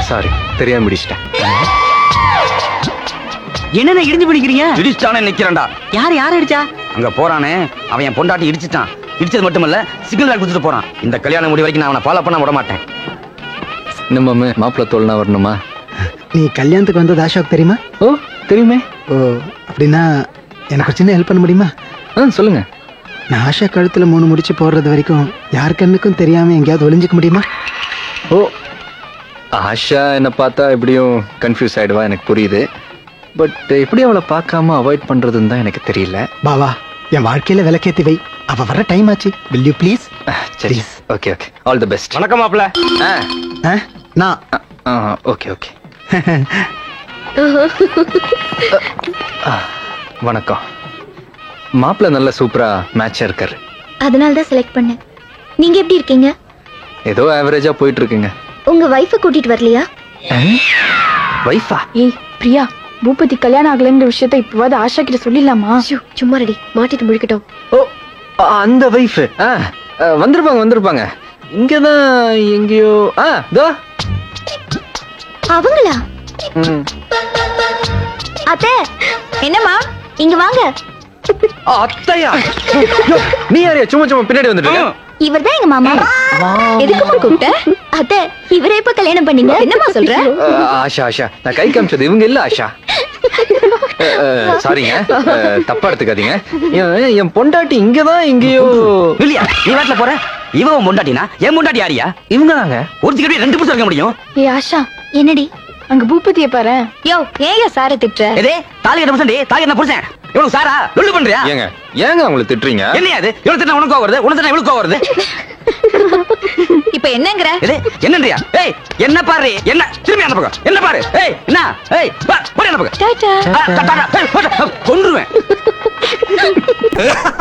Sorry தெரியாம பிடிச்சிட்டேன் என்னென்ன இடிஞ்சு பிடிக்கிறீங்க இடிச்சானே நிக்கிறேன்டா யார் யார் அடிச்சா அங்க போறானே அவன் என் பொண்டாட்டி இடிச்சிட்டான் இடிச்சது மட்டுமல்ல சிக்னல் லைட் கொடுத்துட்டு போறான் இந்த கல்யாணம் முடி வரைக்கும் நான் அவனை ஃபாலோ பண்ண விட மாட்டேன் நம்ம மாப்பிள்ள தோல்னா வரணுமா நீ கல்யாணத்துக்கு வந்தது அசோக் தெரியுமா ஓ தெரியுமே ஓ அப்படின்னா எனக்கு ஒரு சின்ன ஹெல்ப் பண்ண முடியுமா ஆ சொல்லுங்க நான் ஆஷா கழுத்துல மூணு முடிச்சு போடுறது வரைக்கும் யார் கண்ணுக்கும் தெரியாம எங்கேயாவது ஒளிஞ்சுக்க முடியுமா ஓ ஆஷா என்னை பார்த்தா எப்படியும் கன்ஃபியூஸ் ஆயிடுவா எனக்கு புரியுது பட் எப்படி அவளை பார்க்காம அவாய்ட் பண்றதுன்னு தான் எனக்கு தெரியல பாவா என் வாழ்க்கையில விளக்கேத்தி வை அவ வர டைம் ஆச்சு வில் யூ ப்ளீஸ் அஹ், சரி okay okay all the best வணக்கம் மாப்பிள்ள நான் ஓகே ஓகே வணக்கம் மாப்பிள்ள நல்ல சூப்பரா மேட்சா இருக்காரு அதனால தான் செலக்ட் பண்ணேன் நீங்க எப்படி இருக்கீங்க ஏதோ ஆவரேஜா போயிட்டு இருக்குங்க உங்க வைஃபை கூட்டிட்டு வரலையா வைஃபா ஏய் பிரியா பூபதி கல்யாணம் ஆகலைன்ற விஷயத்த இப்பவாது ஆஷா கிட்ட சொல்லிடலாமா ஐயோ, சும்மா ரெடி மாட்டிட்டு முழிக்கட்டும் ஓ அ- அந்த வைஃப் ஆ அ, வந்திருப்பாங்க வந்திருப்பாங்க இங்கதான் எங்கேயோ ஆ தோ அவங்களா ம். அத்தை என்னம்மா இங்க வாங்க ஆ, அத்தையா யோ, நீ யாரையா சும்மா சும்மா பின்னாடி வந்துட்டு இவர்தான் எங்க மாமா எதுக்குமா கூப்பிட்ட அத்தை இவரே இப்ப கல்யாணம் பண்ணீங்க என்னம்மா சொல்ற ஆஷா ஆஷா நான் கை காமிச்சது இவங்க இல்ல ஆஷா அ, அ, சாரிங்க அ, தப்பா எடுத்துக்காதீங்க என் என் பொண்டாட்டி இங்கதான் எங்கேயோ இல்லையா நீ வாட்டில போற இவன் உன் பொண்டாட்டினா என் பொண்டாட்டி யாரியா இவங்க தாங்க ஒருத்திக்கிட்டே ரெண்டு புருஷன் இருக்க முடியும் ஏய் ஆஷா என்னடி அங்க பூபதியை பாரு யோ ஏங்க சார திட்டுற எதே தாலி கட்ட புருஷன் தாலி கட்ட புருஷன் இவனுக்கு சாரா லொல்லு பண்றியா ஏங்க ஏங்க அவங்களை திட்டுறீங்க என்னையா அது இவனுக்கு தின்னா உனக்கு கோவம் வருது உனக்கு தின்னா இவளுக்கு கோவம் வருது இப்ப என்னங்கற எதே என்னன்றியா ஏய் என்ன பாரு என்ன திரும்பி அந்த பக்கம் என்ன பாரு ஏய் என்ன ஏய் வா போடி அந்த பக்கம் டாடா ஆ, டா, டா, டா. ஏய், போடா. கொன்றுவேன்